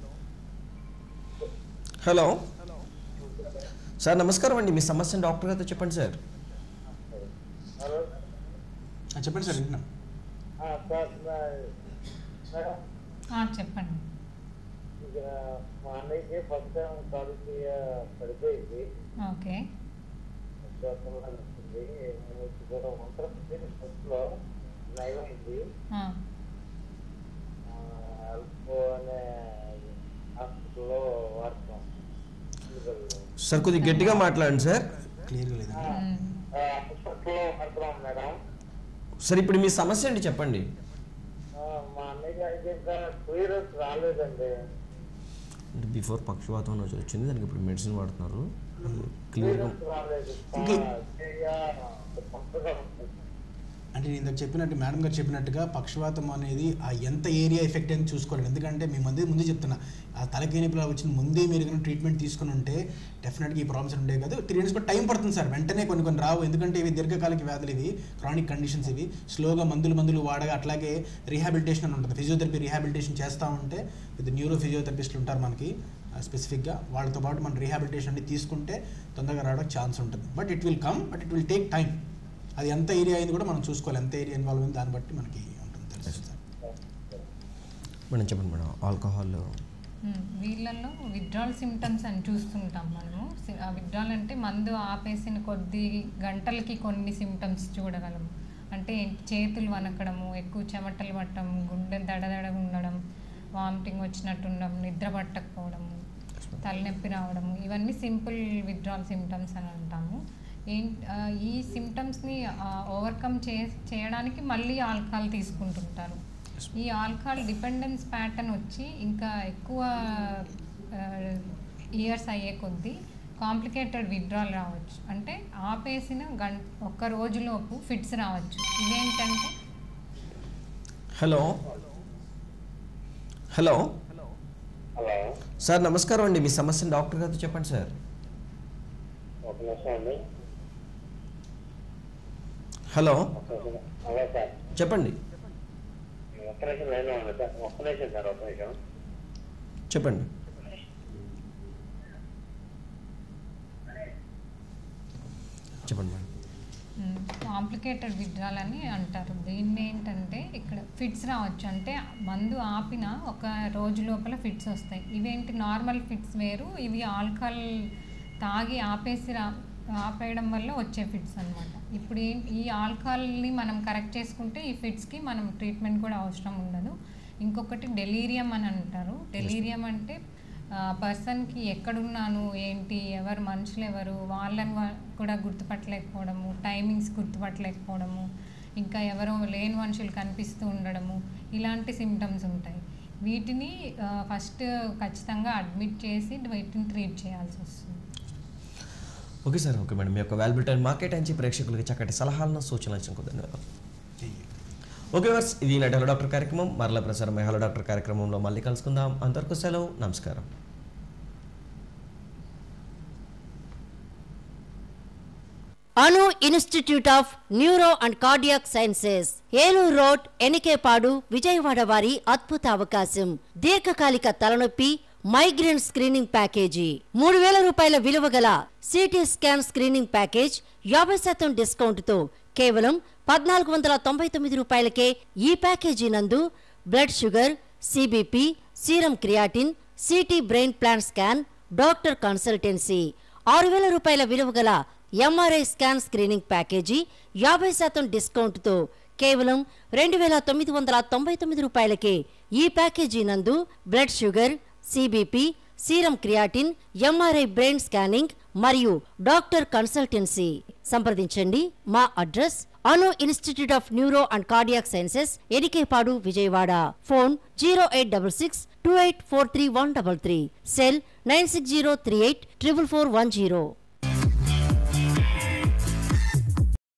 హలో సార్ నమస్కారం అండి మీ సమస్యను డాక్టర్ గారితో చెప్పండి సార్ హలో ఆ, చెప్పండి సార్ వింటున్నాం ఆ, సార్ నా- మేడం ఆ, చెప్పండి ఇక మా అన్నయ్యకి ఫస్ట్ టైం కాలేజీ పడిపోయింది ఓకే శ్వాసంలో నచ్చింది నేను వచ్చి కూడా ఒంటరి ఫస్ట్లో నయమైంది ఆ, అల్పో అనే హాస్పిటల్లో వాడతాం సార్ కొద్దిగా గట్టిగా మాట్లాడండి సార్ క్లియర్గా లేదండి ఉమ్. హాస్పిటల్లో వాడుతున్నాం మేడం సార్ ఇప్పుడు మీ సమస్య అండి చెప్పండి ఆ, మా అన్నయ్య అయితే ఇంకా టూ ఇయర్స్ రాలేదండి అంటే బిఫోర్ పక్షవాతం అనేది వచ్చింది దానికి ఇప్పుడు మెడిసిన్ వాడుతున్నారు టూ క్లియర్గా ఇయర్స్ రాలేదు ఇంకే- చెయ్య కొత్తగా ఉంటుంది అంటే నేను ఇందాక చెప్పినట్టు మేడం గారు చెప్పినట్టుగా పక్షవాతం అనేది ఆ ఎంత ఏరియా ఎఫెక్ట్ అని చూసుకోవాలి ఎందుకంటే మీ ముందే ముందే చెప్తున్నా ఆ తలకాయ నొప్పులు వచ్చిన ముందే మీరు కనుక ట్రీట్మెంట్ తీసుకుని ఉంటే డెఫినెట్గా ఈ ప్రాబ్లమ్స్ ఉండేవి కదా త్రీ ఇయర్స్ కూడా టైం పడుతుంది సార్ వెంటనే కొన్ని కొన్ని రావు ఎందుకంటే ఇవి దీర్ఘకాలిక వ్యాధులు ఇవి క్రానిక్ కండిషన్స్ ఇవి స్లోగా మందులు మందులు వాడగా అట్లాగే రీహాబిలిటేషన్ అని ఉంటుంది ఫిజియోథెరపీ రీహాబిలిటేషన్ చేస్తూ ఉంటే విత్ న్యూరో ఫిజియోథెరపిస్టులు ఉంటారు మనకి స్పెసిఫిక్గా వాళ్ళతో పాటు మనం రీహాబిలిటేషన్ అనేది తీసుకుంటే తొందరగా రావడానికి ఛాన్స్ ఉంటుంది but it will come but it will take time అది ఎంత ఏరియా అయింది కూడా మనం చూసుకోవాలి ఎంత ఏరియా ఇన్వాల్వ్ అయింది దాన్ని బట్టి మనకి ఉంటుంది తెలుసు సార్ మేడం చెప్పండి మేడం ఆల్కహాల్ మ్మ్. వీళ్ళల్లో విత్డ్రాల్ సిమ్టమ్స్ అని చూస్తుంటాం మనము సి- ఆ విత్డ్రాల్ అంటే మందు ఆపేసిన కొద్ది గంటలకి కొన్ని సిమ్టమ్స్ చూడగలము అంటే చేతులు వనకడము ఎక్కువ చెమటలు పట్టడం గుండె దడదడ ఉండడం వామిటింగ్ వచ్చినట్టు ఉండడం నిద్ర పట్టకపోవడము తలనొప్పి రావడము ఇవన్నీ సింపుల్ విత్డ్రాల్ సిమ్టమ్స్ అని అంటాము ఏం ఆ, ఈ సిమ్టమ్స్ని ఓవర్కమ్ చే చేయడానికి మళ్ళీ ఆల్కహాల్ తీసుకుంటుంటారు ఈ ఆల్కహాల్ డిపెండెన్స్ ప్యాటర్న్ వచ్చి ఇంకా ఎక్కువ ఇయర్స్ అయ్యే కొద్దీ కాంప్లికేటెడ్ విత్డ్రాల్ రావచ్చు అంటే ఆపేసిన గంట ఒక్క రోజులోపు ఫిట్స్ రావచ్చు ఇదేంటంటే హలో హలో హలో సార్ నమస్కారం అండి మీ సమస్యను డాక్టర్ గారితో చెప్పండి సార్ ఒక నిమిషం అండి హలో ఒక నిమిషం. హలో సార్ చెప్పండి ఒక్క నిమిషం లైన్లో ఉంది సార్ ఒక్క నిమిషం సార్ ఒక్క నిమిషం చెప్పండి చెప్పండి మేడం కాంప్లికేటెడ్ విత్డ్రాల్ అని అంటారు దీన్ని ఏంటంటే ఇక్కడ ఫిట్స్ రావచ్చు అంటే మందు ఆపిన ఒక రోజు లోపల ఫిట్స్ వస్తాయి ఇవేంటి నార్మల్ ఫిట్స్ వేరు ఇవి ఆల్కహాల్ తాగి ఆపేసి రా ఆపేయడం వల్ల వచ్చే ఫిట్స్ అన్నమాట ఇప్పుడు ఏం ఈ ఆల్కహాల్ని మనం కరెక్ట్ చేసుకుంటే ఈ ఫిట్స్కి మనం ట్రీట్మెంట్ కూడా అవసరం ఉండదు ఇంకొకటి డెలీరియం అని అంటారు డెలీరియం అంటే పర్సన్కి ఎక్కడున్నాను ఏంటి ఎవరు మనుషులు ఎవరు వాళ్ళని వా- కూడా గుర్తుపట్టలేకపోవడము టైమింగ్స్ గుర్తుపట్టలేకపోవడము ఇంకా ఎవరో లేని మనుషులు కనిపిస్తూ ఉండడము ఇలాంటి సిమ్టమ్స్ ఉంటాయి వీటిని ఫస్ట్ ఖచ్చితంగా అడ్మిట్ చేసి వీటిని ట్రీట్ చేయాల్సి వస్తుంది ఓకే సార్ ఓకే మేడం మీ యొక్క వాల్యుబుల్ టైం మార్కెట్ అంచి ప్రేక్షకులకి చక్కటి సలహాలను సూచనలు ఇచ్చిన ధన్యవాదాలు ఓకే వర్స్ ఇది నటి హలో డాక్టర్ కార్యక్రమం మరల ప్రసారం హలో డాక్టర్ కార్యక్రమంలో మళ్ళీ కలుసుకుందాం అంతవరకు సెలవు నమస్కారం Anu institute of neuro and cardiac sciences Eluru road Enikepadu Vijayawada వారి అద్భుత అవకాశం దీర్ఘకాలిక తలనొప్పి మైగ్రేన్ స్క్రీనింగ్ ప్యాకేజీ మూడు వేల రూపాయల విలువ గల సిటీ స్కాన్ స్క్రీనింగ్ ప్యాకేజ్ యాభై శాతం డిస్కౌంట్ తో కేవలం పద్నాలుగు వందల తొంభై తొమ్మిది రూపాయలకే ఈ ప్యాకేజీ నందు blood sugar CBP serum creatinine CT brain plain scan doctor consultancy ఆరు వేల రూపాయల విలువ గల ఎంఆర్ఐ స్కాన్ స్క్రీనింగ్ ప్యాకేజీ యాభై శాతం డిస్కౌంట్తో కేవలం రెండు వేల తొమ్మిది వందల తొంభై తొమ్మిది రూపాయలకే ఈ ప్యాకేజీ నందు blood sugar CBP serum creatinine MRI brain scanning మరియు డాక్టర్ కన్సల్టెన్సీ సంప్రదించండి మా address Anu institute of neuro and cardiac sciences ఎడికేపాడు Vijayawada phone zero eight double six two eight four three one double three cell nine six zero three eight triple four one zero